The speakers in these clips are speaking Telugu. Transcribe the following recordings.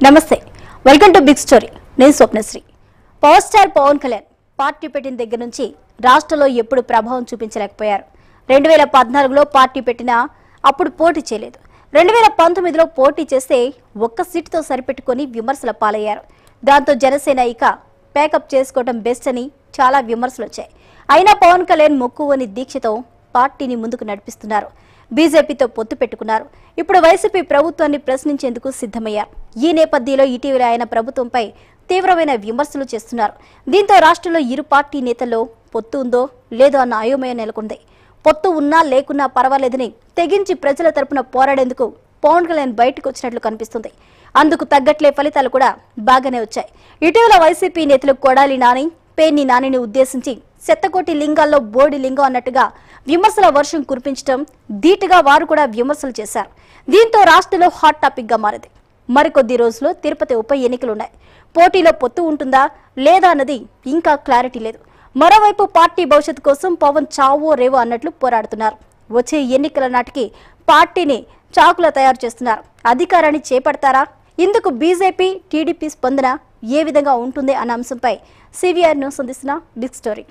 నమస్తే వెల్కమ్ టు బిగ్ స్టోరీ నేను Swapnasri power star Pawan Kalyan party పెట్టిన దగ్గర నుంచి రాష్ట్రంలో ఎప్పుడు ప్రభావం చూపించలేకపోయారు రెండు వేల పద్నాలుగులో పార్టీ పెట్టినా అప్పుడు పోటీ చేయలేదు రెండు వేల పంతొమ్మిదిలో పోటీ చేస్తే ఒక్క సీటుతో సరిపెట్టుకొని విమర్శల పాలయ్యారు దాంతో జనసేన ఇక ప్యాకప్ చేసుకోవడం బెస్ట్ అని చాలా విమర్శలు వచ్చాయి అయినా పవన్ కళ్యాణ్ మొక్కువని దీక్షతో పార్టీని ముందుకు నడిపిస్తున్నారు బీజేపీతో పొత్తు పెట్టుకున్నారు ఇప్పుడు వైసీపీ ప్రభుత్వాన్ని ప్రశ్నించేందుకు సిద్ధమయ్యారు ఈ నేపథ్యంలో ఇటీవల ఆయన ప్రభుత్వంపై తీవ్రమైన విమర్శలు చేస్తున్నారు దీంతో రాష్ట్రంలో ఇరు పార్టీ నేతల్లో పొత్తు ఉందో లేదో అన్న అయోమయం నెలకొంది పొత్తు ఉన్నా లేకున్నా పర్వాలేదని తెగించి ప్రజల తరపున పోరాడేందుకు పవన్ కళ్యాణ్ బయటకు వచ్చినట్లు కనిపిస్తుంది అందుకు తగ్గట్లే ఫలితాలు కూడా బాగానే వచ్చాయి ఇటీవల వైసీపీ నేతలు కొడాలి నాని పేర్ని నానిని ఉద్దేశించి సెత్తకోటి లింగాల్లో బోడి లింగం అన్నట్టుగా విమర్శల వర్షం కురిపించడం ధీటుగా వారు కూడా విమర్శలు చేశారు దీంతో రాష్ట్రంలో హాట్ టాపిక్ గా మారింది మరికొద్ది రోజుల్లో తిరుపతి ఉప ఎన్నికలున్నాయి పోటీలో పొత్తు ఉంటుందా లేదా అన్నది ఇంకా క్లారిటీ లేదు మరోవైపు పార్టీ భవిష్యత్తు కోసం పవన్ చావో రేవో అన్నట్లు పోరాడుతున్నారు వచ్చే ఎన్నికల నాటికి పార్టీని చాకులా తయారు చేస్తున్నారు అధికారాన్ని చేపడతారా ఇందుకు బీజేపీ టీడీపీ స్పందన ఏ విధంగా ఉంటుంది అన్న అంశంపై సివిఆర్ న్యూస్ అందిస్తున్న big story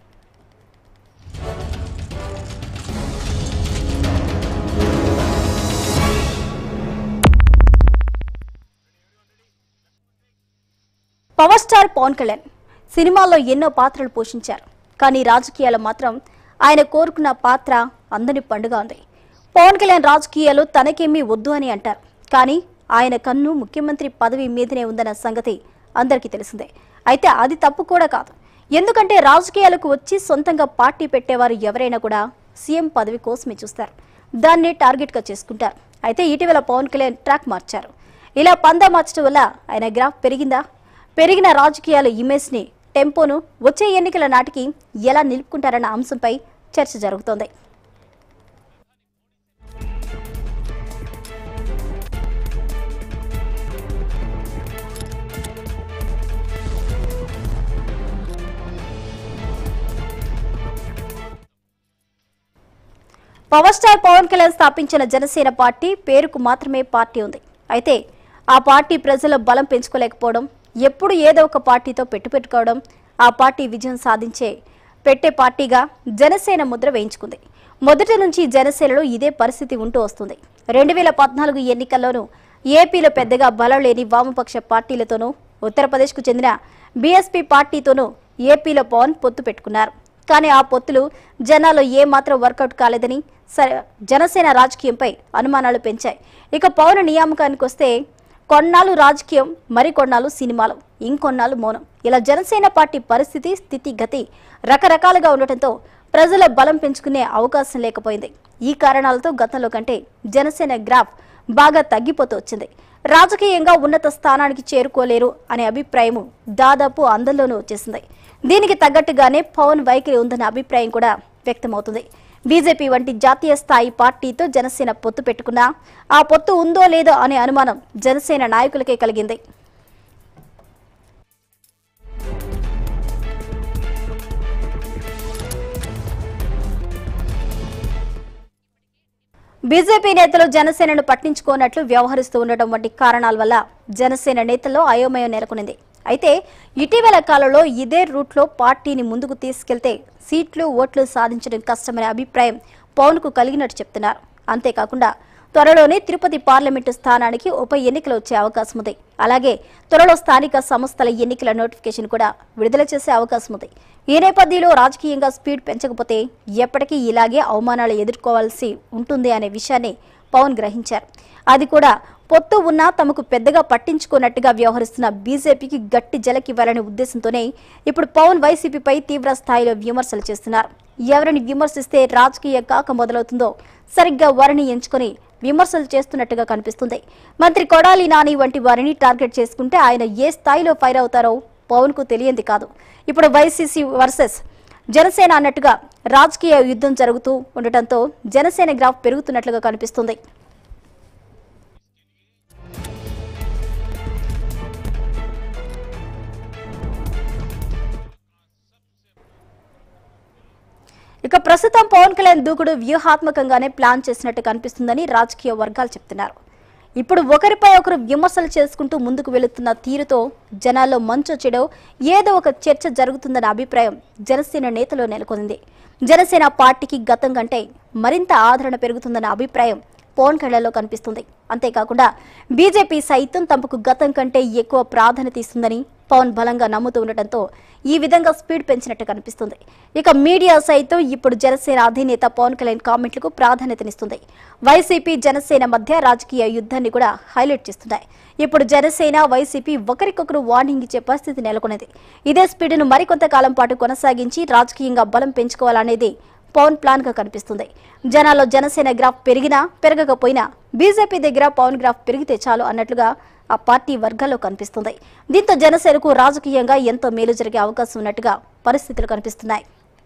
power star Pawan Kalyan సినిమాల్లో ఎన్నో పాత్రలు పోషించారు కానీ రాజకీయాలు మాత్రం ఆయన కోరుకున్న పాత్ర అందని పండుగ ఉంది పవన్ కళ్యాణ్ రాజకీయాలు తనకేమీ వద్దు అని అంటారు కానీ ఆయన కన్ను ముఖ్యమంత్రి పదవి మీదనే ఉందన్న సంగతి అందరికీ తెలిసిందే అయితే అది తప్పు కూడా కాదు ఎందుకంటే రాజకీయాలకు వచ్చి సొంతంగా పార్టీ పెట్టేవారు ఎవరైనా కూడా సీఎం పదవి కోసమే చూస్తారు దాన్నే టార్గెట్గా చేసుకుంటారు అయితే ఇటీవల పవన్ కళ్యాణ్ ట్రాక్ మార్చారు ఇలా పందా మార్చడం వల్ల ఆయన గ్రాఫ్ పెరిగిందా పెరిగిన రాజకీయాల ఇమేజ్ని టెంపోను వచ్చే ఎన్నికల నాటికి ఎలా నిలుపుకుంటారన్న అంశంపై చర్చ జరుగుతోంది పవర్ స్టార్ పవన్ కళ్యాణ్ స్థాపించిన జనసేన పార్టీ పేరుకు మాత్రమే పార్టీ ఉంది అయితే ఆ పార్టీ ప్రజల బలం పెంచుకోలేకపోవడం ఎప్పుడు ఏదో ఒక పార్టీతో పెట్టు పెట్టుకోవడం ఆ పార్టీ విజయం సాధించే పెట్టే పార్టీగా జనసేన ముద్ర వేయించుకుంది మొదటి నుంచి జనసేనలో ఇదే పరిస్థితి ఉంటూ వస్తుంది రెండు వేల పద్నాలుగు ఎన్నికల్లోనూ ఏపీలో పెద్దగా బలం లేని వామపక్ష పార్టీలతోనూ ఉత్తరప్రదేశ్కు చెందిన బీఎస్పీ పార్టీతోనూ ఏపీలో పవన్ పొత్తు పెట్టుకున్నారు కానీ ఆ పొత్తులు జనాల్లో ఏమాత్రం వర్కౌట్ కాలేదని స- జనసేన రాజకీయంపై అనుమానాలు పెంచాయి ఇక పవన్ నియామకానికి వస్తే కొన్నాళ్ళు రాజకీయం మరికొన్నాళ్ళు సినిమాలు ఇంకొన్నాళ్ళు మౌనం ఇలా జనసేన పార్టీ పరిస్థితి స్థితిగతి రకరకాలుగా ఉండటంతో ప్రజల బలం పెంచుకునే అవకాశం లేకపోయింది ఈ కారణాలతో గతంలో కంటే జనసేన గ్రాఫ్ బాగా తగ్గిపోతూ వచ్చింది రాజకీయంగా ఉన్నత స్థానానికి చేరుకోలేరు అనే అభిప్రాయం దాదాపు అందరిలోనూ వచ్చేసింది దీనికి తగ్గట్టుగానే పవన్ వైఖరి ఉందన్న అభిప్రాయం కూడా వ్యక్తమవుతుంది బీజేపీ వంటి జాతీయ స్థాయి పార్టీతో జనసేన పొత్తు పెట్టుకున్నా ఆ పొత్తు ఉందో లేదో అనే అనుమానం జనసేన నాయకులకే కలిగింది బీజేపీ నేతలు జనసేనను పట్టించుకోనట్లు వ్యవహరిస్తూ ఉండటం వంటి కారణాల వల్ల జనసేన నేతల్లో అయోమయం నెలకొనింది అయితే ఇటీవల కాలంలో ఇదే రూట్లో పార్టీని ముందుకు తీసుకెళ్తే సీట్లు ఓట్లు సాధించడం కష్టమనే అభిప్రాయం పవన్కు కలిగినట్టు చెప్తున్నారు అంతేకాకుండా త్వరలోనే తిరుపతి పార్లమెంటు స్థానానికి ఉప ఎన్నికలు వచ్చే అవకాశం ఉంది అలాగే త్వరలో స్థానిక సంస్థల ఎన్నికల నోటిఫికేషన్ కూడా విడుదల చేసే అవకాశం ఉంది ఈ నేపథ్యంలో రాజకీయంగా స్పీడ్ పెంచకపోతే ఎప్పటికీ ఇలాగే అవమానాలు ఎదుర్కోవాల్సి ఉంటుంది అనే విషయాన్ని పవన్ గ్రహించారు అది కూడా పొత్తు ఉన్నా తమకు పెద్దగా పట్టించుకోనట్టుగా వ్యవహరిస్తున్న బీజేపీకి గట్టి జలకివ్వాలనే ఉద్దేశంతోనే ఇప్పుడు పవన్ వైసీపీపై తీవ్ర స్థాయిలో విమర్శలు చేస్తున్నారు ఎవరిని విమర్శిస్తే రాజకీయ కాక మొదలవుతుందో సరిగ్గా వారిని ఎంచుకొని విమర్శలు చేస్తున్నట్టుగా కనిపిస్తుంది మంత్రి కొడాలి నాని వంటి వారిని టార్గెట్ చేసుకుంటే ఆయన ఏ స్థాయిలో ఫైర్ అవుతారో పవన్ కు తెలియంది కాదు ఇప్పుడు వైసీసీ వర్సెస్ జనసేన అన్నట్టుగా రాజకీయ యుద్ధం జరుగుతూ ఉండటంతో జనసేన గ్రాఫ్ పెరుగుతున్నట్లుగా కనిపిస్తుంది ఇక ప్రస్తుతం పవన్ కళ్యాణ్ దూకుడు వ్యూహాత్మకంగానే ప్లాన్ చేసినట్టు కనిపిస్తుందని రాజకీయ వర్గాలు చెప్తున్నారు ఇప్పుడు ఒకరిపై ఒకరు విమర్శలు చేసుకుంటూ ముందుకు వెళుతున్న తీరుతో జనాల్లో మంచో చెడో ఏదో ఒక చర్చ జరుగుతుందన్న అభిప్రాయం జనసేన నేతలో నెలకొంది జనసేన పార్టీకి గతం కంటే మరింత ఆదరణ పెరుగుతుందన్న అభిప్రాయం పవన్ కళ్యాణ్లో కనిపిస్తుంది అంతేకాకుండా బీజేపీ సైతం తమకు గతం కంటే ఎక్కువ ప్రాధాన్యత ఇస్తుందని పవన్ బలంగా నమ్ముతూ ఉండటంతో ఈ విధంగా స్పీడ్ పెంచినట్టు కనిపిస్తుంది ఇక మీడియా సైతం ఇప్పుడు జనసేన అధినేత పవన్ కళ్యాణ్ కామెంట్లకు ప్రాధాన్యతనిస్తుంది వైసీపీ జనసేన మధ్య రాజకీయ యుద్ధాన్ని కూడా హైలైట్ చేస్తున్నాయి ఇప్పుడు జనసేన వైసీపీ ఒకరికొకరు వార్నింగ్ ఇచ్చే పరిస్థితి నెలకొన్నది ఇదే స్పీడ్ను మరికొంత కాలం పాటు కొనసాగించి రాజకీయంగా బలం పెంచుకోవాలనేది పవన్ ప్లాన్ గా కనిపిస్తుంది జనాల్లో జనసేన గ్రాఫ్ పెరిగినా పెరగకపోయినా బీజేపీ దగ్గర పవన్ గ్రాఫ్ పెరిగితే చాలు అన్నట్లుగా ఆ పార్టీ వర్గాల్లో కనిపిస్తుంది దీంతో జనసేనకు రాజకీయంగా ఎంతో మేలు జరిగే అవకాశం ఉన్నట్టుగా పరిస్థితులు కనిపిస్తున్నాయి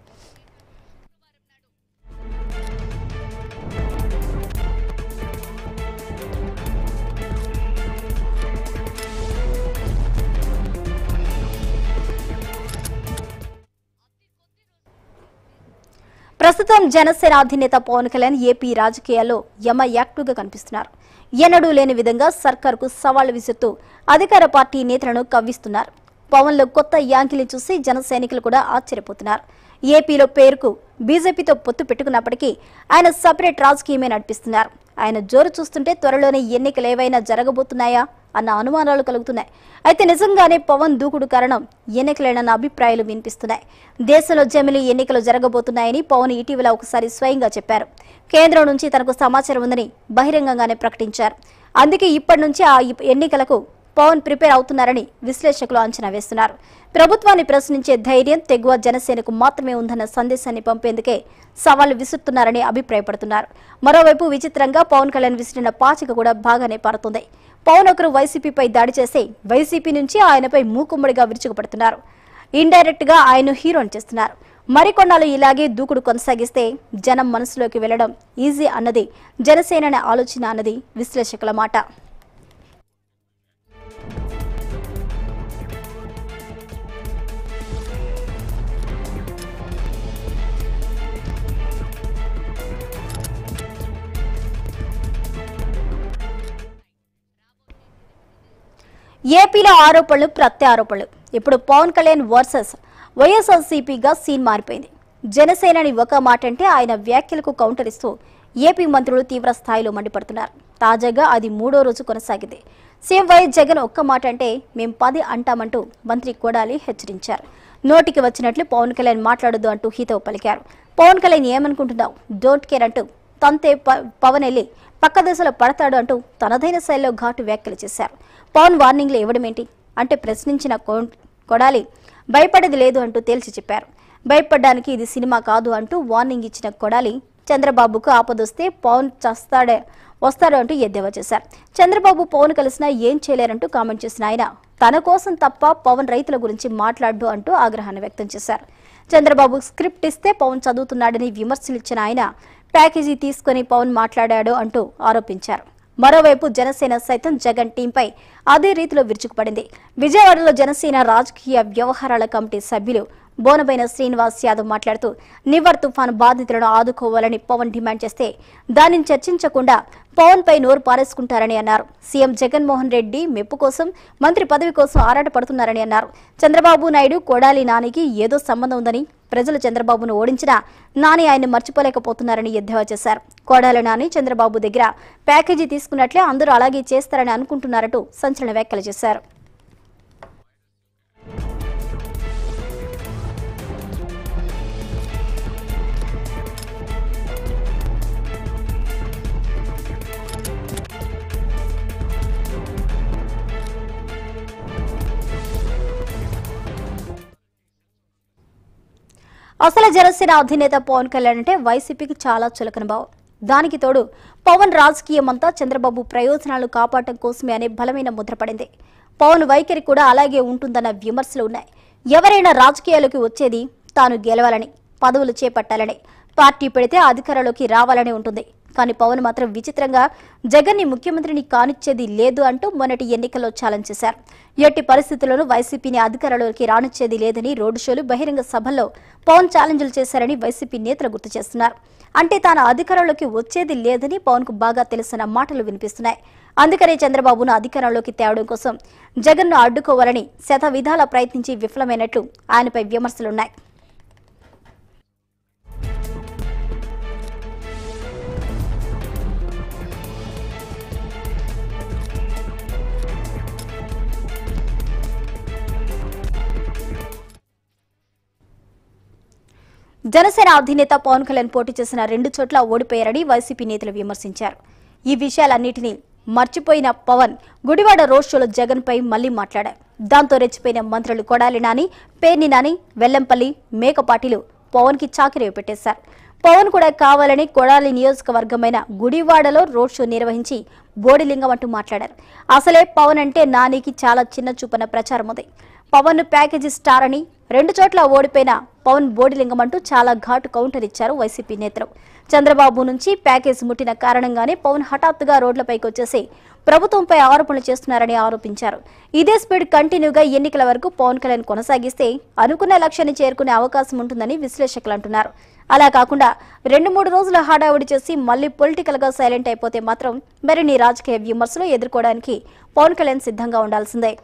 ప్రస్తుతం జనసేన అధినేత పవన్ కళ్యాణ్ ఏపీ రాజకీయాల్లో యమ యాక్టివ్గా కనిపిస్తున్నారు ఎన్నడూ లేని విధంగా సర్కార్కు సవాళ్లు విసురుతూ అధికార పార్టీ నేతలను కవ్విస్తున్నారు పవన్లో కొత్త యాంకిలి చూసి జన సైనికులు కూడా ఆశ్చర్యపోతున్నారు ఏపీలో పేరుకు బీజేపీతో పొత్తు పెట్టుకున్నప్పటికీ ఆయన సపరేట్ రాజకీయమే నడిపిస్తున్నారు ఆయన జోరు చూస్తుంటే త్వరలోనే ఎన్నికలు ఏవైనా జరగబోతున్నాయా అన్న అనుమానాలు కలుగుతున్నాయి అయితే నిజంగానే పవన్ దూకుడు కారణం ఎన్నికలేనన్న అభిప్రాయాలు వినిపిస్తున్నాయి దేశంలో జమిలి ఎన్నికలు జరగబోతున్నాయని పవన్ ఇటీవల ఒకసారి స్వయంగా చెప్పారు కేంద్రం నుంచి తనకు సమాచారం ఉందని బహిరంగంగానే ప్రకటించారు అందుకే ఇప్పటి నుంచి ఆ ఎన్నికలకు పవన్ ప్రిపేర్ అవుతున్నారని విశ్లేషకులు అంచనా వేస్తున్నారు ప్రభుత్వాన్ని ప్రశ్నించే ధైర్యం తెగువ జనసేనకు మాత్రమే ఉందన్న సందేశాన్ని పంపేందుకే సవాళ్లు విసురుతున్నారని అభిప్రాయపడుతున్నారు మరోవైపు విచిత్రంగా పవన్ కళ్యాణ్ విసిరిన పాచిక కూడా బాగానే పారుతుంది పవన్ ఒకరు వైసీపీపై దాడి చేస్తే వైసీపీ నుంచి ఆయనపై మూకుమ్మడిగా విరుచుకుపడుతున్నారు ఇండైరెక్ట్ గా ఆయన హీరోని చేస్తున్నారు మరికొన్నాళ్ళు ఇలాగే దూకుడు కొనసాగిస్తే జనం మనసులోకి వెళ్లడం ఈజీ అన్నది జనసేన ఆలోచన అన్నది విశ్లేషకుల మాట ఏపీలో ఆరోపణలు ప్రత్యారోపణలు ఇప్పుడు పవన్ కళ్యాణ్ వర్సెస్ వైఎస్ఆర్సీపీగా సీన్ మారిపోయింది జనసేనని ఒక మాట అంటే ఆయన వ్యాఖ్యలకు కౌంటర్ ఇస్తూ ఏపీ మంత్రులు తీవ్ర స్థాయిలో మండిపడుతున్నారు తాజాగా అది మూడో రోజు కొనసాగింది సీఎం వైఎస్ జగన్ ఒక్క మాట అంటే మేం పది అంటామంటూ మంత్రి కొడాలి హెచ్చరించారు నోటికి వచ్చినట్లు పవన్ కళ్యాణ్ మాట్లాడొద్దు అంటూ హితవు పలికారు పవన్ కళ్యాణ్ ఏమనుకుంటున్నావు డోంట్ కేర్ అంటూ తంతే ప- పవన్ వెళ్ళి పక్క దశలో పడతాడు అంటూ తనదైన శైలిలో ఘాటు వ్యాఖ్యలు చేశారు పవన్ వార్నింగ్లు ఇవ్వడమేంటి అంటే ప్రశ్నించిన కొ- కొడాలి భయపడేది లేదు అంటూ తేల్చి చెప్పారు భయపడడానికి ఇది సినిమా కాదు అంటూ వార్నింగ్ ఇచ్చిన కొడాలి చంద్రబాబుకు ఆపదొస్తే పవన్ చస్తాడే వస్తాడు అంటూ ఎద్దేవా చేశారు చంద్రబాబు పవన్ కలిసినా ఏం చేయలేరంటూ కామెంట్ చేసిన ఆయన తన కోసం తప్ప పవన్ రైతుల గురించి మాట్లాడు అంటూ ఆగ్రహాన్ని వ్యక్తం చేశారు చంద్రబాబు స్క్రిప్ట్ ఇస్తే పవన్ చదువుతున్నాడని విమర్శలు ఇచ్చిన ఆయన ప్యాకేజీ తీసుకొని పవన్ మాట్లాడాడు అంటూ ఆరోపించారు మరోవైపు జనసేన సైతం జగన్ టీంపై అదే రీతిలో విరుచుకుపడింది విజయవాడలో జనసేన రాజకీయ వ్యవహారాల కమిటీ సభ్యులు బోనబైన శ్రీనివాస్ యాదవ్ మాట్లాడుతూ నివర్ తుఫాను బాధితులను ఆదుకోవాలని పవన్ డిమాండ్ చేస్తే దానిని చర్చించకుండా పవన్ పై నోరు పారేసుకుంటారని అన్నారు సీఎం జగన్మోహన్ రెడ్డి మెప్పు కోసం మంత్రి పదవి కోసం ఆరాటపడుతున్నారని అన్నారు చంద్రబాబు నాయుడు కొడాలి నానికి ఏదో సంబంధం ఉందని ప్రజలు చంద్రబాబును ఓడించినా నాని ఆయన్ని మర్చిపోలేకపోతున్నారని ఎద్దేవా చేశారు కొడాలి నాని చంద్రబాబు దగ్గర ప్యాకేజీ తీసుకున్నట్లే అందరూ అలాగే చేస్తారని అనుకుంటున్నారంటూ సంచలన వ్యాఖ్యలు చేశారు అసలు జనసేన అధినేత పవన్ కళ్యాణ్ అంటే వైసీపీకి చాలా చులకన భావం దానికి తోడు పవన్ రాజకీయమంతా చంద్రబాబు ప్రయోజనాలు కాపాడటం కోసమే అనే బలమైన ముద్రపడింది పవన్ వైఖరి కూడా అలాగే ఉంటుందన్న విమర్శలు ఉన్నాయి ఎవరైనా రాజకీయాలకు వచ్చేది తాను గెలవాలని పదవులు చేపట్టాలని పార్టీ పెడితే అధికారంలోకి రావాలని ఉంటుంది కానీ పవన్ మాత్రం విచిత్రంగా జగన్ ని ముఖ్యమంత్రిని కానిచ్చేది లేదు అంటూ మొన్నటి ఎన్నికల్లో ఛాలెంజ్ చేశారు ఎట్టి పరిస్థితుల్లోనూ వైసీపీని అధికారంలోకి రానిచ్చేది లేదని రోడ్డు షోలు బహిరంగ సభల్లో పవన్ ఛాలెంజ్లు చేశారని వైసీపీ నేతలు గుర్తు చేస్తున్నారు అంటే తాను అధికారంలోకి వచ్చేది లేదని పవన్ కు బాగా తెలిసిన మాటలు వినిపిస్తున్నాయి అందుకనే చంద్రబాబును అధికారంలోకి తేవడం కోసం జగన్ను అడ్డుకోవాలని శత విధాల ప్రయత్నించి విఫలమైనట్లు ఆయనపై విమర్శలున్నాయి జనసేన అధినేత పవన్ కళ్యాణ్ పోటీ చేసిన రెండు చోట్ల ఓడిపోయారని వైసీపీ నేతలు విమర్శించారు ఈ విషయాలన్నింటినీ మర్చిపోయిన పవన్ గుడివాడ రోడ్ షోలో జగన్ పై మళ్లీ మాట్లాడారు దాంతో రెచ్చిపోయిన మంత్రులు కొడాలి నాని పేర్ని నాని వెల్లంపల్లి మేకపాటిలు పవన్ కి చాకిరీ పెట్టేశారు పవన్ కూడా కావాలని కొడాలి నియోజకవర్గమైన గుడివాడలో రోడ్ షో నిర్వహించి బోడిలింగం అంటూ మాట్లాడారు అసలే పవన్ అంటే నానికి చాలా చిన్న చూపన ప్రచారం ఉంది పవన్ ను ప్యాకేజీ స్టార్ అని రెండు చోట్ల ఓడిపోయిన పవన్ బోడిలింగం అంటూ చాలా ఘాటు కౌంటర్ ఇచ్చారు వైసీపీ నేతలు చంద్రబాబు నుంచి ప్యాకేజ్ ముట్టిన కారణంగానే పవన్ హఠాత్తుగా రోడ్లపైకి వచ్చేసి ప్రభుత్వంపై ఆరోపణలు చేస్తున్నారని ఆరోపించారు ఇదే స్పీడ్ కంటిన్యూగా ఎన్నికల వరకు పవన్ కళ్యాణ్ కొనసాగిస్తే అనుకున్న లక్ష్యాన్ని చేరుకునే అవకాశం ఉంటుందని విశ్లేషకులు అంటున్నారు అలా కాకుండా రెండు మూడు రోజులు హడావుడి చేసి మళ్ళీ పొలిటికల్ గా సైలెంట్ అయిపోతే మాత్రం మరిన్ని రాజకీయ విమర్శలు ఎదుర్కోవడానికి పవన్ కళ్యాణ్ సిద్ధంగా ఉండాల్సిందే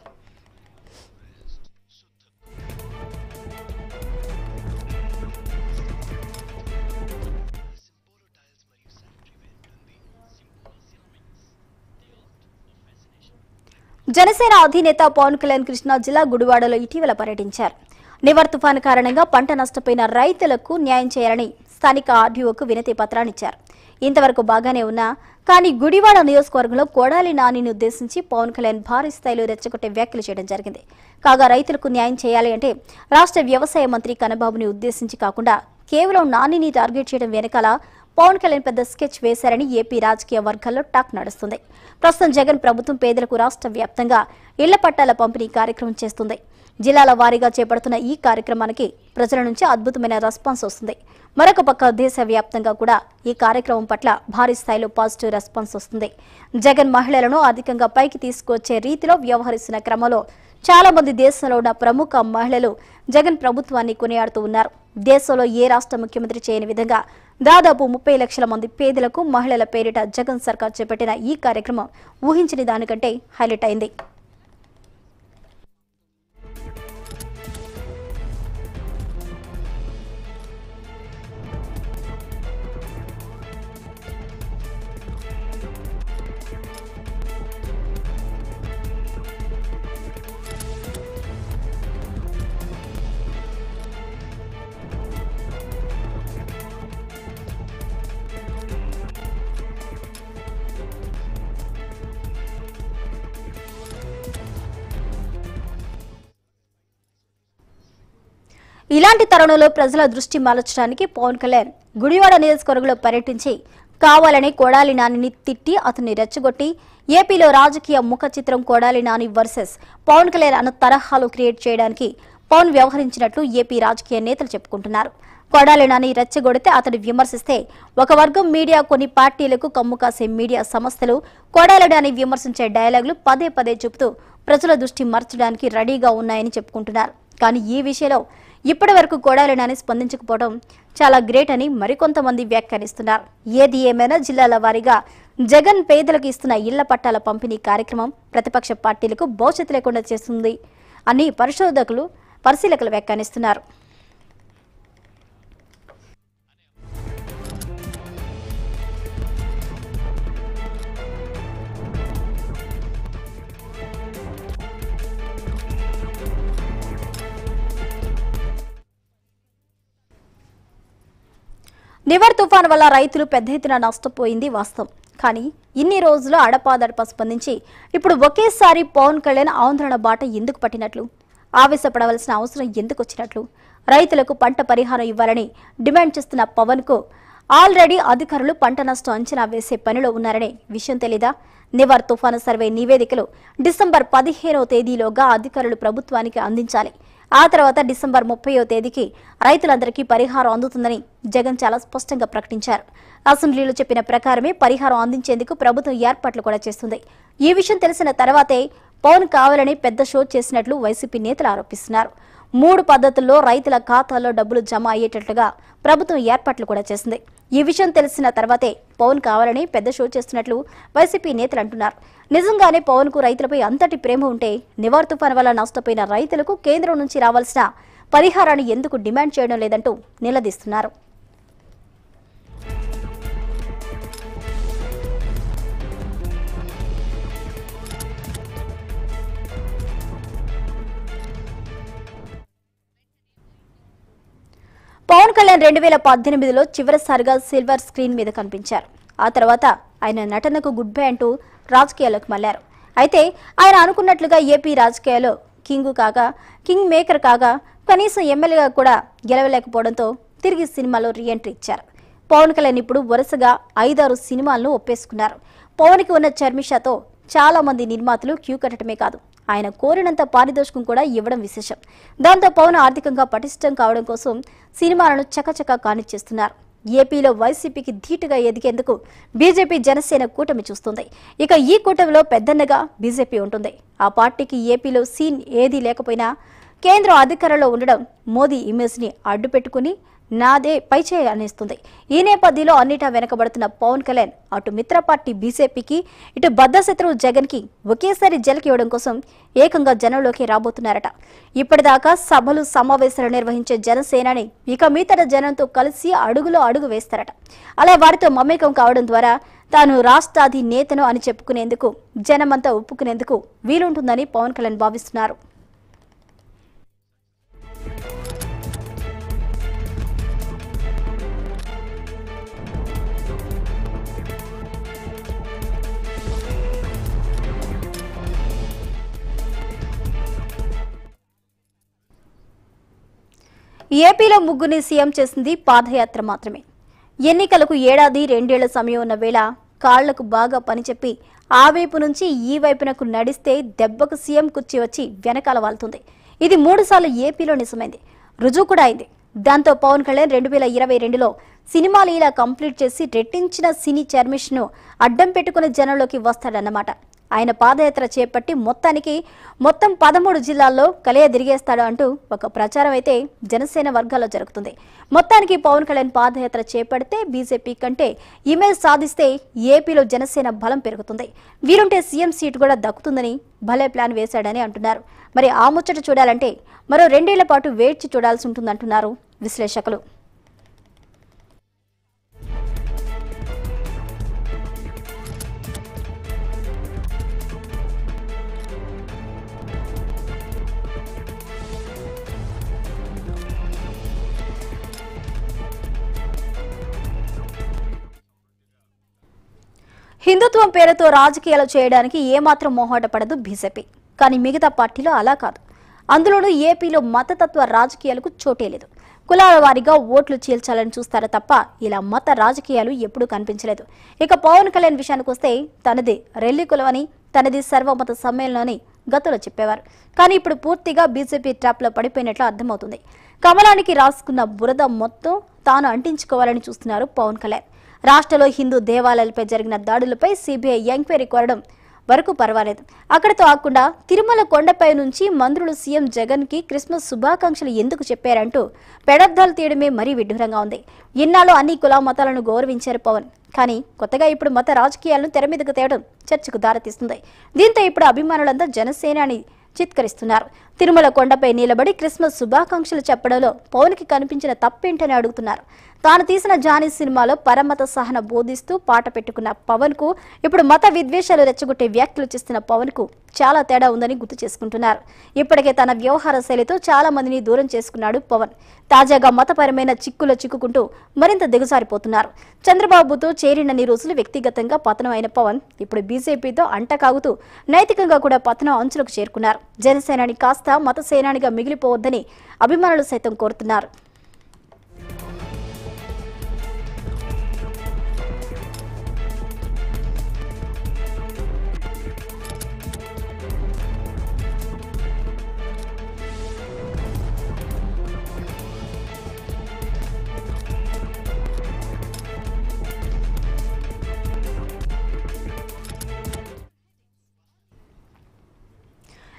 జనసేన అధినేత పవన్ కళ్యాణ్ కృష్ణా జిల్లా గుడివాడలో ఇటీవల పర్యటించారు నివర్ తుఫాను కారణంగా పంట నష్టపోయిన రైతులకు న్యాయం చేయాలని స్థానిక ఆర్డీఓకు వినతి పత్రాన్నిచ్చారు ఇంతవరకు బాగానే ఉన్నా కానీ గుడివాడ నియోజకవర్గంలో కొడాలి నానిని ఉద్దేశించి పవన్ కళ్యాణ్ భారీ స్థాయిలో రెచ్చగొట్టే వ్యాఖ్యలు చేయడం జరిగింది కాగా రైతులకు న్యాయం చేయాలి అంటే రాష్ట్ర వ్యవసాయ మంత్రి కన్నబాబుని ఉద్దేశించి కాకుండా కేవలం నానిని టార్గెట్ చేయడం వెనకాల పవన్ కళ్యాణ్ పెద్ద స్కెచ్ వేశారని ఏపీ రాజకీయ వర్గాల్లో టాక్ నడుస్తుంది ప్రస్తుతం జగన్ ప్రభుత్వం పేదలకు రాష్ట్ర వ్యాప్తంగా ఇళ్ల పట్టాల పంపిణీ కార్యక్రమం చేస్తుంది జిల్లాల వారీగా చేపడుతున్న ఈ కార్యక్రమానికి ప్రజల నుంచి అద్భుతమైన రెస్పాన్స్ వస్తుంది మరొక పక్క దేశవ్యాప్తంగా కూడా ఈ కార్యక్రమం పట్ల భారీ స్థాయిలో పాజిటివ్ రెస్పాన్స్ వస్తుంది జగన్ మహిళలను అధికంగా పైకి తీసుకొచ్చే రీతిలో వ్యవహరిస్తున్న క్రమంలో చాలా మంది దేశంలో ఉన్న ప్రముఖ మహిళలు జగన్ ప్రభుత్వాన్ని కొనియాడుతూ ఉన్నారు దేశంలో ఏ రాష్ట్ర ముఖ్యమంత్రి చేయని విధంగా దాదాపు ముప్పై లక్షల మంది పేదలకు మహిళల పేరిట జగన్ సర్కార్ చేపట్టిన ఈ కార్యక్రమం ఊహించని దానికంటే హైలైట్ అయింది ఇలాంటి తరుణంలో ప్రజల దృష్టి మలచడానికి పవన్ కళ్యాణ్ గుడివాడ నియోజకవర్గంలో పర్యటించి కావాలని కొడాలి నానిని తిట్టి అతన్ని రెచ్చగొట్టి ఏపీలో రాజకీయ ముఖ చిత్రం కొడాలి నాని వర్సెస్ పవన్ కళ్యాణ్ అన్న తరహాలో క్రియేట్ చేయడానికి పవన్ వ్యవహరించినట్లు ఏపీ రాజకీయ నేతలు చెప్పుకుంటున్నారు కొడాలి నాని రెచ్చగొడితే అతడు విమర్శిస్తే ఒక వర్గం మీడియా కొన్ని పార్టీలకు కమ్ము కాసే మీడియా సంస్థలు కొడాలి నాని విమర్శించే డైలాగులు పదే పదే చెబుతూ ప్రజల దృష్టి మర్చడానికి రెడీగా ఉన్నాయని చెప్పుకుంటున్నారు కానీ ఈ విషయంలో ఇప్పటి వరకు కొడాలి నాని స్పందించకపోవడం చాలా గ్రేట్ అని మరికొంతమంది వ్యాఖ్యానిస్తున్నారు ఏది ఏమైనా జిల్లాల వారీగా జగన్ పేదలకు ఇస్తున్న ఇళ్ల పట్టాల పంపిణీ కార్యక్రమం ప్రతిపక్ష పార్టీలకు భవిష్యత్తు లేకుండా చేస్తుంది అని పరిశోధకులు పరిశీలకులు వ్యాఖ్యానిస్తున్నారు నివర్ తుఫాన్ వల్ల రైతులు పెద్ద ఎత్తున నష్టపోయింది వాస్తవం కానీ ఇన్ని రోజులు అడపాదడపా స్పందించి ఇప్పుడు ఒకేసారి పవన్ కళ్యాణ్ ఆందోళన బాట ఎందుకు పట్టినట్లు ఆవేశపడవలసిన అవసరం ఎందుకు వచ్చినట్లు రైతులకు పంట పరిహారం ఇవ్వాలని డిమాండ్ చేస్తున్న పవన్ కు ఆల్రెడీ అధికారులు పంట నష్టం అంచనా వేసే పనిలో ఉన్నారనే విషయం తెలీదా నివర్ తుఫాను సర్వే నివేదికలు డిసెంబర్ పదిహేనవ తేదీలోగా అధికారులు ప్రభుత్వానికి అందించాలి ఆ తర్వాత డిసెంబర్ ముప్పయో తేదీకి రైతులందరికీ పరిహారం అందుతుందని జగన్ చాలా స్పష్టంగా ప్రకటించారు అసెంబ్లీలో చెప్పిన ప్రకారమే పరిహారం అందించేందుకు ప్రభుత్వం ఏర్పాట్లు కూడా చేస్తుంది ఈ విషయం తెలిసిన తర్వాతే పవన్ కావాలని పెద్ద షో చేసినట్లు వైసీపీ నేతలు ఆరోపిస్తున్నారు మూడు పద్ధతుల్లో రైతుల ఖాతాల్లో డబ్బులు జమ అయ్యేటట్లుగా ప్రభుత్వం ఏర్పాట్లు కూడా చేసింది ఈ విషయం తెలిసిన తర్వాతే పవన్ కావాలని పెద్ద షో చేస్తున్నట్లు వైసీపీ నేతలు అంటున్నారు నిజంగానే పవన్ కు రైతులపై అంతటి ప్రేమ ఉంటే నివార్ తుఫాన్ వల్ల నష్టపోయిన రైతులకు కేంద్రం నుంచి రావాల్సిన పరిహారాన్ని ఎందుకు డిమాండ్ చేయడం లేదంటూ నిలదీస్తున్నారు పవన్ కళ్యాణ్ రెండు వేల పద్దెనిమిదిలో చివరిసారిగా సిల్వర్ స్క్రీన్ మీద కనిపించారు ఆ తర్వాత ఆయన నటనకు గుడ్ బై అంటూ రాజకీయాల్లోకి మళ్లారు అయితే ఆయన అనుకున్నట్లుగా ఏపీ రాజకీయాల్లో కింగ్ కాగా కింగ్ మేకర్ కాగా కనీసం ఎమ్మెల్యేగా కూడా గెలవలేకపోవడంతో తిరిగి సినిమాలో రీఎంట్రీ ఇచ్చారు పవన్ కళ్యాణ్ ఇప్పుడు వరుసగా ఐదారు సినిమాలను ఒప్పేసుకున్నారు పవన్కి ఉన్న చర్మిషాతో చాలా మంది నిర్మాతలు క్యూ కట్టడమే కాదు ఆయన కోరినంత పారితోషికం కూడా ఇవ్వడం విశేషం దాంతో పవన్ ఆర్థికంగా పటిష్టం కావడం కోసం సినిమాలను చకచకా కానిచ్చేస్తున్నారు ఏపీలో వైసీపీకి ధీటుగా ఎదిగేందుకు బీజేపీ జనసేన కూటమి చూస్తుంది ఇక ఈ కూటమిలో పెద్దన్నగా బీజేపీ ఉంటుంది ఆ పార్టీకి ఏపీలో సీన్ ఏదీ లేకపోయినా కేంద్రం అధికారంలో ఉండడం మోదీ ఇమేజ్ని అడ్డు పెట్టుకుని నాదే పైచేయి అనేస్తుంది ఈ నేపథ్యంలో అన్నిటా వెనకబడుతున్న పవన్ కళ్యాణ్ అటు మిత్ర పార్టీ బీజేపీకి ఇటు బద్దశత్రువు జగన్ కి ఒకేసారి జలకివ్వడం కోసం ఏకంగా జనంలోకి రాబోతున్నారట ఇప్పటిదాకా సభలు సమావేశాలు నిర్వహించే జనసేనని ఇక మీతట జనంతో కలిసి అడుగులో అడుగు వేస్తారట అలా వారితో మమేకం కావడం ద్వారా తాను రాష్ట్రాధి నేతను అని చెప్పుకునేందుకు జనమంతా ఒప్పుకునేందుకు వీలుంటుందని పవన్ కళ్యాణ్ భావిస్తున్నారు ఏపీలో ముగ్గురిని సీఎం చేసింది పాదయాత్ర మాత్రమే ఎన్నికలకు ఏడాది రెండేళ్ల సమయం ఉన్న వేళ కాళ్లకు బాగా పనిచెప్పి ఆ వైపు నుంచి ఈ వైపునకు నడిస్తే దెబ్బకు సీఎం కుర్చీ వచ్చి వెనకాల వాళ్తుంది ఇది మూడుసార్లు ఏపీలో నిజమైంది రుజువు కూడా అయింది దాంతో పవన్ కళ్యాణ్ రెండు వేల ఇరవై రెండులో సినిమాలు ఇలా కంప్లీట్ చేసి రెట్టించిన సినీ చర్మిష్ను అడ్డం పెట్టుకుని జనంలోకి వస్తాడన్నమాట ఆయన పాదయాత్ర చేపట్టి మొత్తానికి మొత్తం పదమూడు జిల్లాల్లో కలయ తిరిగేస్తాడు అంటూ ఒక ప్రచారం అయితే జనసేన వర్గాల్లో జరుగుతుంది మొత్తానికి పవన్ కళ్యాణ్ పాదయాత్ర చేపడితే బీజేపీ కంటే ఇమేజ్ సాధిస్తే ఏపీలో జనసేన బలం పెరుగుతుంది వీరుంటే సీఎం సీటు కూడా దక్కుతుందని భలే ప్లాన్ వేశాడని అంటున్నారు మరి ఆ ముచ్చట చూడాలంటే మరో రెండేళ్ల పాటు వేచి చూడాల్సి ఉంటుందంటున్నారు విశ్లేషకులు హిందుత్వం పేరుతో రాజకీయాలు చేయడానికి ఏమాత్రం మొహాట పడదు బీజేపీ కానీ మిగతా పార్టీలో అలా కాదు అందులోనూ ఏపీలో మతతత్వ రాజకీయాలకు చోటే లేదు కులాల వారీగా ఓట్లు చీల్చాలని చూస్తారే తప్ప ఇలా మత రాజకీయాలు ఎప్పుడూ కనిపించలేదు ఇక పవన్ కళ్యాణ్ విషయానికి వస్తే తనది రెల్లి కులం అని తనది సర్వమత సమ్మేళనం అని గతంలో చెప్పేవారు కానీ ఇప్పుడు పూర్తిగా బీజేపీ ట్రాప్లో పడిపోయినట్లు అర్థమవుతుంది కమలానికి రాసుకున్న బురద మొత్తం తాను అంటించుకోవాలని చూస్తున్నారు పవన్ కళ్యాణ్ రాష్ట్రంలో హిందూ దేవాలయాలపై జరిగిన దాడులపై సిబిఐ ఎంక్వైరీ కోరడం వరకు పర్వాలేదు అక్కడితో ఆకుండా తిరుమల కొండపై నుంచి మంత్రులు సీఎం జగన్ కి క్రిస్మస్ శుభాకాంక్షలు ఎందుకు చెప్పారంటూ పెడర్థాలు తీయడమే మరీ విడ్డూరంగా ఉంది ఇన్నాళ్ళు అన్ని కుల మతాలను గౌరవించారు పవన్ కానీ కొత్తగా ఇప్పుడు మత రాజకీయాలను తెర మీదకు తేవడం చర్చకు దారితీస్తుంది దీంతో ఇప్పుడు అభిమానులంతా జనసేనాని చిత్కరిస్తున్నారు తిరుమల కొండపై నిలబడి క్రిస్మస్ శుభాకాంక్షలు చెప్పడంలో పవన్కి కనిపించిన తప్పేంటని అడుగుతున్నారు తాను తీసిన జానీ సినిమాలో పరమత సహన బోధిస్తూ పాట పెట్టుకున్న పవన్ కు ఇప్పుడు మత విద్వేషాలు రెచ్చగొట్టే వ్యాఖ్యలు చేస్తున్న పవన్ కు చాలా తేడా ఉందని గుర్తు చేసుకుంటున్నారు ఇప్పటికే తన వ్యవహార శైలితో చాలా మందిని దూరం చేసుకున్నాడు పవన్ తాజాగా మతపరమైన చిక్కులో చిక్కుకుంటూ మరింత దిగజారిపోతున్నారు చంద్రబాబుతో చేరినన్ని రోజులు వ్యక్తిగతంగా పతనం అయిన పవన్ ఇప్పుడు బీజేపీతో అంటకాగుతూ నైతికంగా కూడా పతనం అంచులకు చేరుకున్నారు జనసేనాని కాస్త మత సేనానిగా మిగిలిపోవద్దని అభిమానులు సైతం కోరుతున్నారు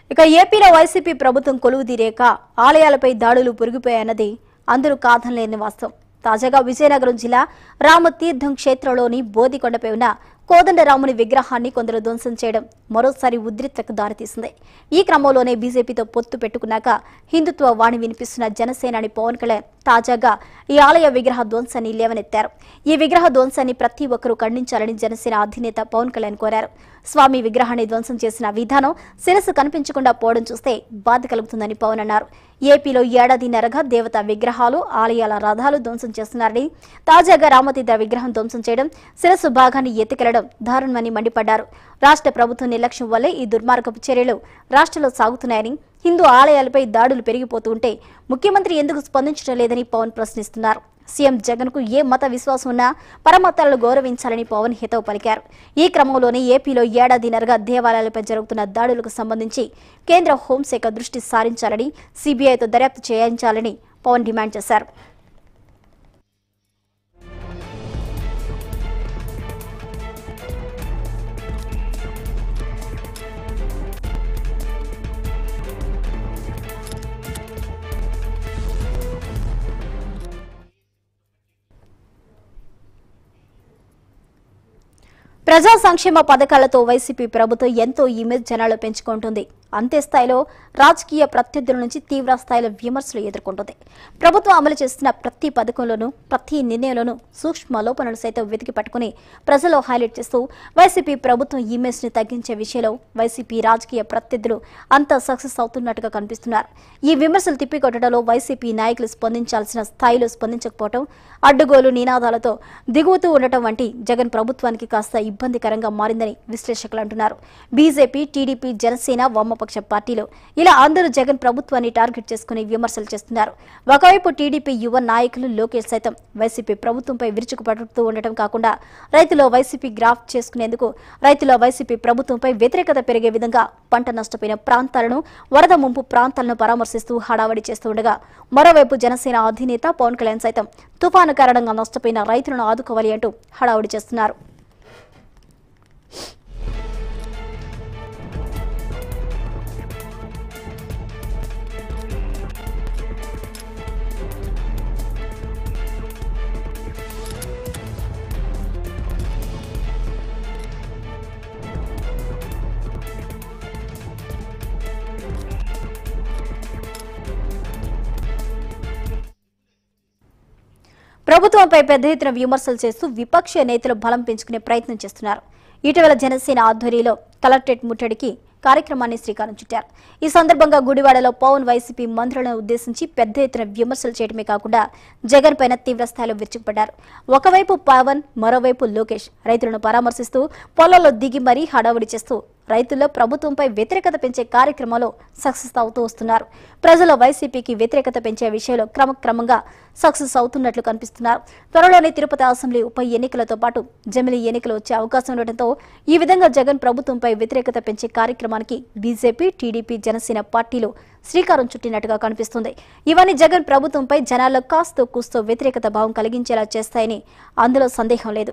ఇక ఏపీలో వైసీపీ ప్రభుత్వం కొలువు తీరేక ఆలయాలపై దాడులు పురిగిపోయాయన్నది అందరూ కాదనలేని వాస్తవం తాజాగా విజయనగరం జిల్లా రామతీర్థం క్షేత్రంలోని బోధికొండపై ఉన్న కోదండరాముని విగ్రహాన్ని కొందరు ధ్వంసం చేయడం మరోసారి ఉద్రిక్తకు దారితీసింది ఈ క్రమంలోనే బీజేపీతో పొత్తు పెట్టుకున్నాక హిందుత్వ వాణి వినిపిస్తున్న జనసేనాని పవన్ కళ్యాణ్ తాజాగా ఈ ఆలయ విగ్రహ ధ్వంసాన్ని లేవనెత్తారు ఈ విగ్రహ ధ్వంసాన్ని ప్రతి ఒక్కరూ ఖండించాలని జనసేన అధినేత పవన్ కళ్యాణ్ కోరారు స్వామి విగ్రహాన్ని ధ్వంసం చేసిన విధానం శిరస్సు కనిపించకుండా పోవడం చూస్తే బాధ కలుగుతుందని పవన్ అన్నారు ఏపీలో ఏడాదిన్నరగా దేవత విగ్రహాలు ఆలయాల రథాలు ధ్వంసం చేస్తున్నారని తాజాగా రామతీర్థ విగ్రహం ధ్వంసం చేయడం శిరస్సు భాగాన్ని ఎత్తికెళ్లడం దారుణమని మండిపడ్డారు రాష్ట్ర ప్రభుత్వం నిర్లక్ష్యం వల్లే ఈ దుర్మార్గపు చర్యలు రాష్ట్రంలో సాగుతున్నాయని హిందూ ఆలయాలపై దాడులు పెరిగిపోతూ ఉంటే ముఖ్యమంత్రి ఎందుకు స్పందించడం లేదని పవన్ ప్రశ్నిస్తున్నారు సీఎం జగన్ కు ఏ మత విశ్వాసం ఉన్నా పరమతాలను గౌరవించాలని పవన్ హితవు పలికారు ఈ క్రమంలోనే ఏపీలో ఏడాదిన్నరగా దేవాలయాలపై జరుగుతున్న దాడులకు సంబంధించి కేంద్ర హోంశాఖ దృష్టి సారించాలని సీబీఐతో దర్యాప్తు చేయించాలని పవన్ డిమాండ్ చేశారు ప్రజా సంక్షేమ పథకాలతో వైసీపీ ప్రభుత్వం ఎంతో ఇమేజ్ జనాలు పెంచుకుంటుంది అంతే స్థాయిలో రాజకీయ ప్రత్యర్థుల నుంచి తీవ్ర స్థాయిలో విమర్శలు ఎదుర్కొంటుంది ప్రభుత్వం అమలు చేస్తున్న ప్రతి పథకంలోనూ ప్రతి నిర్ణయంలోనూ సూక్ష్మ లోపనలు సైతం వెతికి పట్టుకుని ప్రజలు హైలైట్ చేస్తూ వైసీపీ ప్రభుత్వం ఇమేజ్ ని తగ్గించే విషయంలో వైసీపీ రాజకీయ ప్రత్యర్థులు అంతా సక్సెస్ అవుతున్నట్టుగా కనిపిస్తున్నారు ఈ విమర్శలు తిప్పికొట్టడంలో వైసీపీ నాయకులు స్పందించాల్సిన స్థాయిలో స్పందించకపోవడం అడ్డుగోలు నినాదాలతో దిగుతూ ఉండటం వంటి జగన్ ప్రభుత్వానికి కాస్త ఇబ్బందికరంగా మారిందని విశ్లేషకులు అంటున్నారు బీజేపీ టీడీపీ జనసేన వామపక్ష పార్టీలు ఇలా అందరూ జగన్ ప్రభుత్వాన్ని టార్గెట్ చేసుకుని విమర్శలు చేస్తున్నారు ఒకవైపు టీడీపీ యువ నాయకులు లోకేష్ సైతం వైసీపీ ప్రభుత్వంపై విరుచుకుపడుతూ ఉండటం కాకుండా రైతులో వైసీపీ గ్రాఫ్ చేసుకునేందుకు రైతుల వైసీపీ ప్రభుత్వంపై వ్యతిరేకత పెరిగే విధంగా పంట నష్టపోయిన ప్రాంతాలను వరద ముంపు ప్రాంతాలను పరామర్శిస్తూ హడావడి చేస్తూ ఉండగా మరోవైపు జనసేన అధినేత పవన్ కళ్యాణ్ సైతం తుఫాను కారణంగా నష్టపోయిన రైతులను ఆదుకోవాలి అంటూ హడావుడి చేస్తున్నారు ప్రభుత్వంపై పెద్ద ఎత్తున విమర్శలు చేస్తూ విపక్ష నేతలు బలం పెంచుకునే ప్రయత్నం చేస్తున్నారు ఇటీవల జనసేన ఆధ్వర్యంలో కలెక్టరేట్ ముట్టడికి కార్యక్రమాన్ని శ్రీకారం చుట్టారు ఈ సందర్భంగా గుడివాడలో పవన్ వైసీపీ మంత్రులను ఉద్దేశించి పెద్ద ఎత్తున విమర్శలు చేయడమే కాకుండా జగన్ పైన తీవ్ర స్థాయిలో విరుచుకుపడ్డారు ఒకవైపు పవన్ మరోవైపు లోకేష్ రైతులను పరామర్శిస్తూ పొలాల్లో దిగి మరీ హడావుడి చేస్తూ రైతుల్లో ప్రభుత్వంపై వ్యతిరేకత పెంచే కార్యక్రమంలో సక్సెస్ అవుతూ వస్తున్నారు ప్రజల వైసీపీకి వ్యతిరేకత పెంచే విషయంలో క్రమక్రమంగా సక్సెస్ అవుతున్నట్లు కనిపిస్తున్నారు త్వరలోనే తిరుపతి అసెంబ్లీ ఉప ఎన్నికలతో పాటు జమిలీ ఎన్నికలు వచ్చే అవకాశం ఉండటంతో ఈ విధంగా జగన్ ప్రభుత్వంపై వ్యతిరేకత పెంచే కార్యక్రమానికి బీజేపీ టీడీపీ జనసేన పార్టీలు శ్రీకారం చుట్టినట్టుగా కనిపిస్తుంది ఇవన్నీ జగన్ ప్రభుత్వంపై జనాల్లో కాస్తో కూస్తో వ్యతిరేకత భావం కలిగించేలా చేస్తాయని అందులో సందేహం లేదు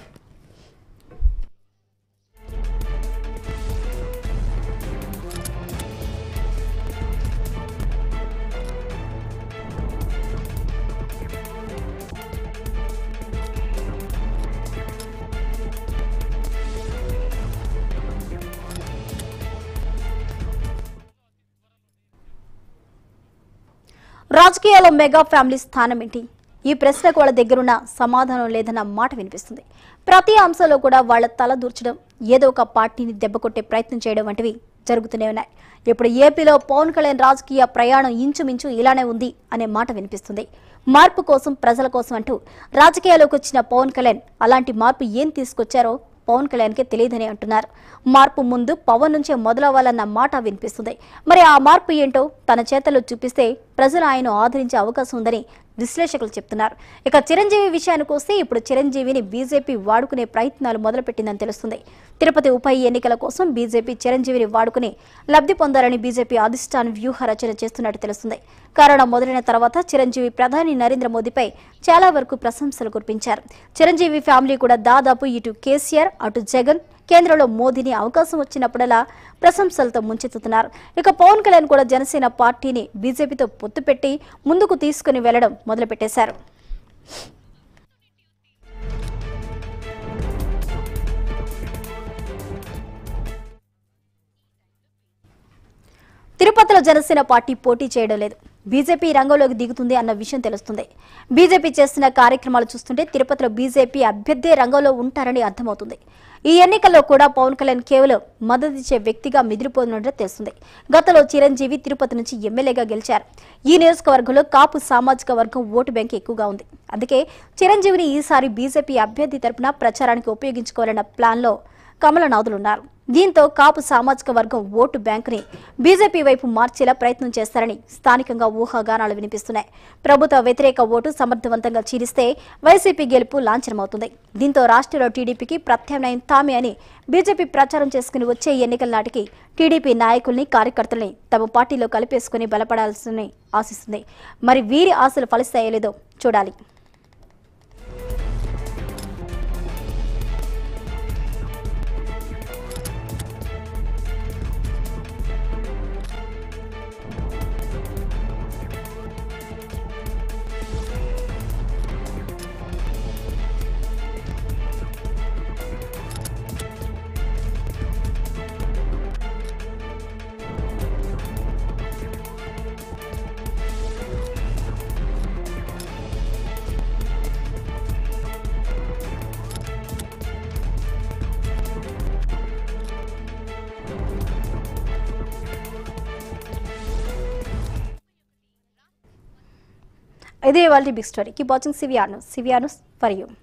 రాజకీయాల్లో మెగా ఫ్యామిలీ స్థానం ఏంటి ఈ ప్రశ్నకు వాళ్ళ దగ్గరున్న సమాధానం లేదన్న మాట వినిపిస్తుంది ప్రతి అంశంలో కూడా వాళ్ళ తల దూర్చడం ఏదో ఒక పార్టీని దెబ్బకొట్టే ప్రయత్నం చేయడం వంటివి జరుగుతూనే ఉన్నాయి ఇప్పుడు ఏపీలో పవన్ కళ్యాణ్ రాజకీయ ప్రయాణం ఇంచుమించు ఇలానే ఉంది అనే మాట వినిపిస్తుంది మార్పు కోసం ప్రజల కోసం అంటూ రాజకీయాల్లోకి వచ్చిన పవన్ కళ్యాణ్ అలాంటి మార్పు ఏం తీసుకొచ్చారో పవన్ కళ్యాణ్కే తెలియదని అంటున్నారు మార్పు ముందు పవన్ నుంచే మొదలవ్వాలన్న మాట వినిపిస్తుంది మరి ఆ మార్పు ఏంటో తన చేతల్లో చూపిస్తే ప్రజలు ఆయన ఆదరించే అవకాశం ఉందని విశ్లేషకులు చెప్తున్నారు ఇక చిరంజీవి విషయానికి వస్తే ఇప్పుడు చిరంజీవిని బీజేపీ వాడుకునే ప్రయత్నాలు మొదలుపెట్టిందని తెలుస్తుంది తిరుపతి ఉప ఎన్నికల కోసం బీజేపీ చిరంజీవిని వాడుకుని లబ్ధి పొందాలని బీజేపీ అధిష్టాన వ్యూహ రచన చేస్తున్నట్టు తెలుస్తుంది కరోనా మొదలైన తర్వాత చిరంజీవి ప్రధాని నరేంద్ర మోదీపై చాలా వరకు ప్రశంసలు కురిపించారు చిరంజీవి ఫ్యామిలీ కూడా దాదాపు ఇటు కేసీఆర్ అటు జగన్ కేంద్రంలో మోదీని అవకాశం వచ్చినప్పుడల్లా ప్రశంసలతో ముంచెత్తుతున్నారు ఇక పవన్ కళ్యాణ్ కూడా జనసేన పార్టీని బీజేపీతో పొత్తు పెట్టి ముందుకు తీసుకుని వెళ్లడం మొదలుపెట్టేశారు తిరుపతిలో జనసేన పార్టీ పోటీ చేయడం లేదు బీజేపీ రంగంలోకి దిగుతుంది అన్న విషయం తెలుస్తుంది బీజేపీ చేస్తున్న కార్యక్రమాలు చూస్తుంటే తిరుపతిలో బీజేపీ అభ్యర్థి రంగంలో ఉంటారని అర్థమవుతుంది ఈ ఎన్నికల్లో కూడా పవన్ కళ్యాణ్ కేవలం మద్దతిచ్చే వ్యక్తిగా మిదిలిపోతున్నట్టు తెలుస్తుంది గతంలో చిరంజీవి తిరుపతి నుంచి ఎమ్మెల్యేగా గెలిచారు ఈ నియోజకవర్గంలో కాపు సామాజిక వర్గం ఓటు బ్యాంక్ ఎక్కువగా ఉంది అందుకే చిరంజీవిని ఈసారి బీజేపీ అభ్యర్థి తరపున ప్రచారానికి ఉపయోగించుకోవాలన్న ప్లాన్లో కమలనాథులున్నారు దీంతో కాపు సామాజిక వర్గం ఓటు బ్యాంకుని బీజేపీ వైపు మార్చేలా ప్రయత్నం చేస్తారని స్థానికంగా ఊహాగానాలు వినిపిస్తున్నాయి ప్రభుత్వ వ్యతిరేక ఓటు సమర్థవంతంగా చీలిస్తే వైసీపీ గెలుపు లాంఛనమవుతుంది దీంతో రాష్ట్రంలో టీడీపీకి ప్రత్యామ్నాయం తామే అని బీజేపీ ప్రచారం చేసుకుని వచ్చే ఎన్నికల నాటికి టీడీపీ నాయకుల్ని కార్యకర్తల్ని తమ పార్టీలో కలిపేసుకుని బలపడాల్సిందని ఆశిస్తుంది మరి వీరి ఆశలు ఫలిస్తాయో లేదో చూడాలి ఇదే వాళ్ళ big story keep watching CVR news CVR news for you